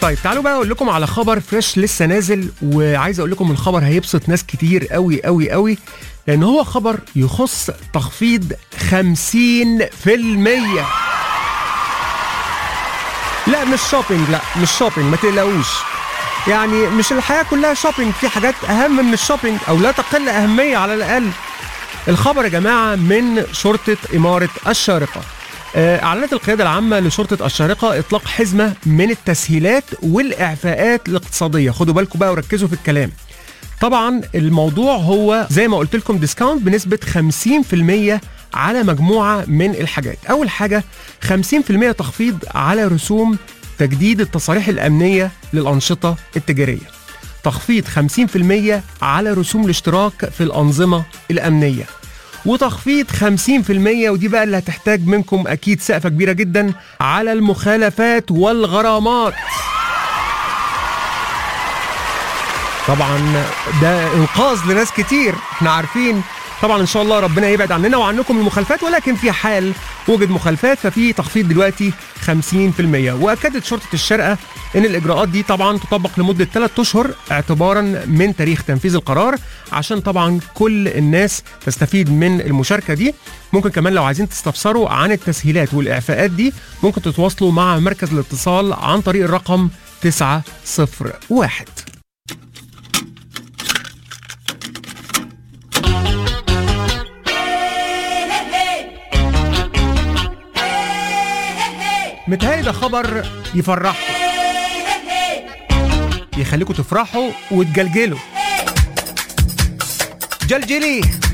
طيب تعالوا بقى اقول لكم على خبر فريش لسه نازل وعايز اقول لكم الخبر هيبسط ناس كتير قوي قوي قوي لان هو خبر يخص تخفيض 50% لا مش شوبينج لا مش شوبينج ما تقلقوش يعني مش الحياه كلها شوبينج في حاجات اهم من الشوبينج او لا تقل اهميه على الاقل الخبر يا جماعه من شرطه اماره الشارقه آه، اعلنت القياده العامه لشرطه الشارقه اطلاق حزمه من التسهيلات والاعفاءات الاقتصاديه خدوا بالكم بقى وركزوا في الكلام طبعا الموضوع هو زي ما قلت لكم ديسكاونت بنسبه 50% على مجموعه من الحاجات اول حاجه 50% تخفيض على رسوم تجديد التصاريح الامنيه للانشطه التجاريه تخفيض 50% على رسوم الاشتراك في الانظمه الامنيه وتخفيض 50% ودي بقى اللي هتحتاج منكم اكيد سقفه كبيره جدا على المخالفات والغرامات طبعا ده انقاذ لناس كتير احنا عارفين طبعا ان شاء الله ربنا يبعد عننا وعنكم المخالفات ولكن في حال وجد مخالفات ففي تخفيض دلوقتي 50% واكدت شرطه الشارقه ان الاجراءات دي طبعا تطبق لمده 3 اشهر اعتبارا من تاريخ تنفيذ القرار عشان طبعا كل الناس تستفيد من المشاركه دي ممكن كمان لو عايزين تستفسروا عن التسهيلات والاعفاءات دي ممكن تتواصلوا مع مركز الاتصال عن طريق الرقم 901 متهيألي ده خبر يفرحكم يخليكم تفرحوا وتجلجلوا جلجلي